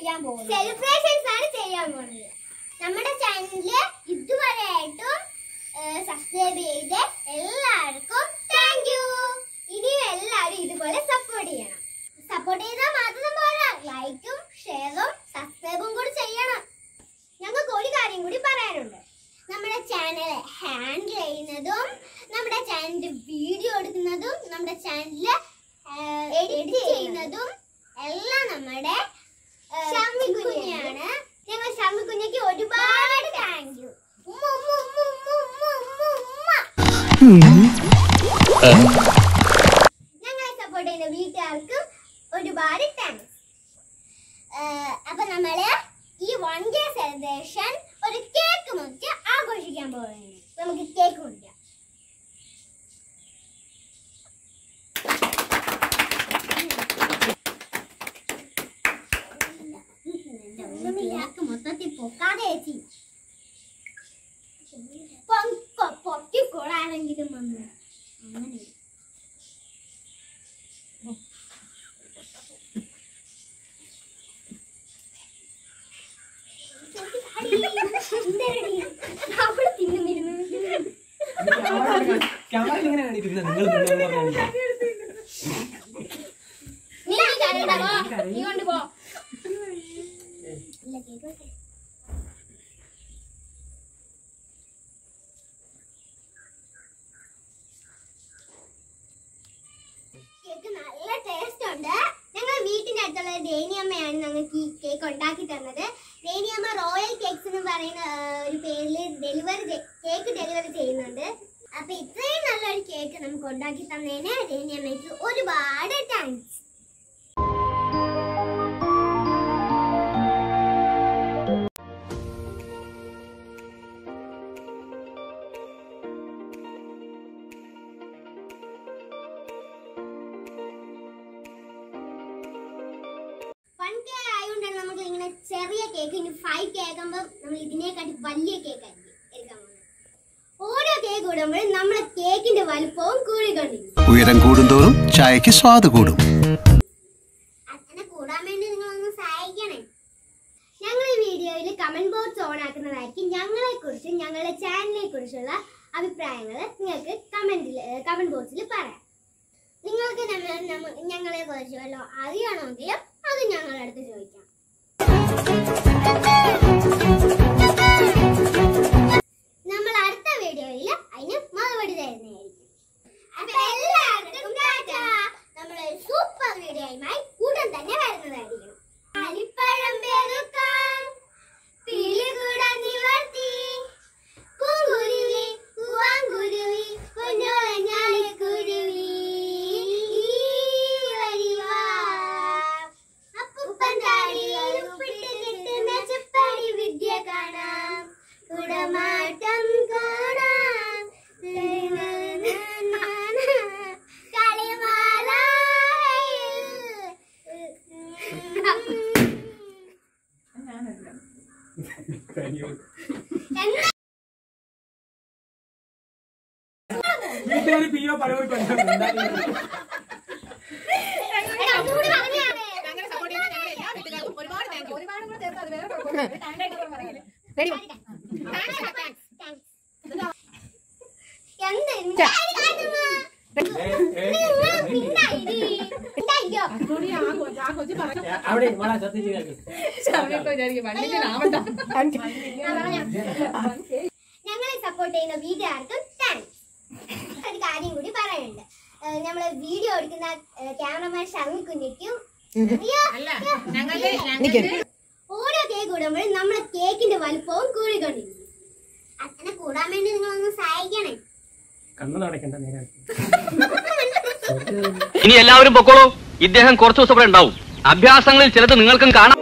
ചെയ്യാൻ പോകുന്നത് സെലിബ്രേഷൻസ് ആണ് ചെയ്യാൻ പോകുന്നത് നമ്മുടെ ചാനലില് ഇതുവരെയായിട്ടും സബ്സ്ക്രൈബ് ചെയ്ത് എല്ലാവർക്കും താങ്ക് യു ഇനിയും എല്ലാവരും ഇതുപോലെ സപ്പോർട്ട് ചെയ്യണം സപ്പോർട്ട് ചെയ്താൽ മാത്രം പോരാ ലൈക്കും ഷെയറും സബ്സ്ക്രൈബും കൂടി ചെയ്യണം ഞങ്ങൾക്ക് ഒരു കാര്യം കൂടി പറയാനുണ്ട് നമ്മുടെ ചാനൽ ഹാൻഡിൽ ചെയ്യുന്നതും നമ്മുടെ ചാനലിന്റെ വീഡിയോ എടുക്കുന്നതും നമ്മുടെ ചാനലിൽ എഡിറ്റ് ചെയ്യുന്നതും എല്ലാം നമ്മുടെ ഷമ്മി കുഞ്ഞാണ് ഞങ്ങൾ ഷമ്മി കുഞ്ഞയ്ക്ക് ഒരുപാട് താങ്ക് യു ഉമ്മ ഉമ്മ ഉമ്മ ഉമ്മ ഉമ്മ ഉമ്മ ഉമ്മ ഞങ്ങളെ സപ്പോർട്ട് ചെയ്യുന്ന വീട്ടുകാർക്കും ഒരുപാട് താങ്ക്സ് അപ്പൊ നമ്മള് ഈ വൺ ഡേ സെലിബ്രേഷൻ ഒരു കേക്ക് മുറിച്ച് ആഘോഷിക്കാൻ പോകുന്നത് നമുക്ക് കേക്ക് മുറിക്കാം കേക്ക് മൊത്തത്തിൽ പൊക്കാതെ ചേച്ചി പൊക്കി കൊള്ളാണെങ്കിലും വന്നു അങ്ങനെ അവള് തിന്നുന്നിരുന്നു ക്യാമറ ഇങ്ങനെ കാണിക്കുന്നത് നിങ്ങൾ മുന്നേ പറഞ്ഞാൽ നീ കരണ്ടോ നീ കൊണ്ടുപോ ഇല്ല കേക്ക് വെക്ക്. കേക്ക് നല്ല ടേസ്റ്റ് ഉണ്ട് ഞങ്ങൾ വീട്ടിന്റെ അടുത്തുള്ള രേണിയമ്മയാണ് ഞങ്ങൾക്ക് ഈ കേക്ക് ഉണ്ടാക്കി തന്നത് രേണിയമ്മ റോയൽ കേക്ക്സ് എന്ന് പറയുന്ന ആ, ഒരു പേരിൽ ഡെലിവറി കേക്ക് ഡെലിവറി ചെയ്യുന്നുണ്ട് അപ്പൊ ഇത്രയും നല്ലൊരു കേക്ക് നമുക്ക് ഉണ്ടാക്കി തന്നതിന് രേണിയമ്മയ്ക്ക് ഒരുപാട് താങ്ക്സ് വൺ കെ ആയതുകൊണ്ടാണ് നമുക്ക് ഇങ്ങനെ ചെറിയ കേക്ക് ഇനി ഫൈവ് കെ ആക്കുമ്പോൾ നമ്മൾ ഇതിനെക്കാട്ടി വലിയ കേക്ക് ആയിരിക്കും എടുക്കാൻ പോകുന്നത് ഓരോ കേക്ക് കൂടുമ്പോഴും നമ്മളെ കേക്കിന്റെ വലുപ്പവും കൂടിക്കൊണ്ടിരിക്കും ഉയരം കൂടുന്തോറും ചായക്ക് സ്വാദ് കൂടും അങ്ങനെ കൂടാൻ വേണ്ടി നിങ്ങളൊന്ന് സഹായിക്കണേ ഞങ്ങൾ ഈ വീഡിയോയിൽ കമന്റ് ബോക്സ് ഓൺ ആക്കുന്നതായിരിക്കും ഞങ്ങളെ കുറിച്ചും ഞങ്ങളുടെ ചാനലിനെ കുറിച്ചുള്ള അഭിപ്രായങ്ങൾ നിങ്ങൾക്ക് കമന്റിൽ കമന്റ് ബോക്സിൽ പറയാം നിങ്ങൾക്ക് നമ്മ- നമ്മ- ഞങ്ങളെ കുറിച്ച് വല്ലതും അറിയണമെങ്കിലും അത് ഞങ്ങളുടെ അടുത്ത് ചോദിക്കാം നമ്മൾ അടുത്ത വീഡിയോയിൽ അതിന് മറുപടി തരുന്നതായിരിക്കും അപ്പൊ എല്ലാവർക്കും ടാറ്റാ. നമ്മളൊരു സൂപ്പർ വീഡിയോയുമായി ഉടൻ തന്നെ വരുന്നതായിരിക്കും അരിപ്പഴം പെറുക്കാൻ പിലികൂടാൻ നിവർത്തി പൂങ്കുരുവി പൂവാങ്കുരുവി പൊന്നോളഞ്ഞാലിക്കുരുവി ഈ വരിവാ. അപ്പൂപ്പൻ താടിയിൽ ഉപ്പിട്ട് കെട്ടുന്ന ചെപ്പടി വിദ്യ കാണാം കുടമാട്ടം കാണാം വീട്ടുകാർ പിയോ പലവരും ഞങ്ങളെ സപ്പോർട്ട് ചെയ്യുന്ന ഞങ്ങളുടെ എല്ലാ വീട്ടുകാർക്കും ഒരുപാട് താങ്ക് യു ഒരുപാട് കൂടെ ചേർത്ത് അത് വേറെ കുഴപ്പമില്ല റെഡി അവിടെ മോളെ ശ്രദ്ധിച്ച് കേൾക്ക് ഞങ്ങളെ സപ്പോർട്ട് ചെയ്യുന്ന വീട്ടുകാർക്കും താങ്ക്സ് ഒരു കാര്യം കൂടി പറയാനുണ്ട് ഏഹ് നമ്മള് വീഡിയോ എടുക്കുന്ന ക്യാമറമാൻ ഷമി കുഞ്ഞിക്കും അയ്യോ, അല്ല ഞങ്ങളുടെ ഞങ്ങളുടെ ഓരോ കേക്ക് കൂടുമ്പോഴും നമ്മളെ കേക്കിന്റെ വലുപ്പവും കൂടിക്കൊണ്ടിരിക്കും അങ്ങനെ കൂടാൻ വേണ്ടി നിങ്ങളൊന്ന് സഹായിക്കണേ കണ്ണു നടക്കണ്ട നേരെ ഇനി എല്ലാവരും പൊക്കോളൂ ഇദ്ദേഹം കുറച്ചു ദിവസം ഇവിടെ ഉണ്ടാവും അഭ്യാസങ്ങളിൽ ചിലത് നിങ്ങൾക്കും കാണാം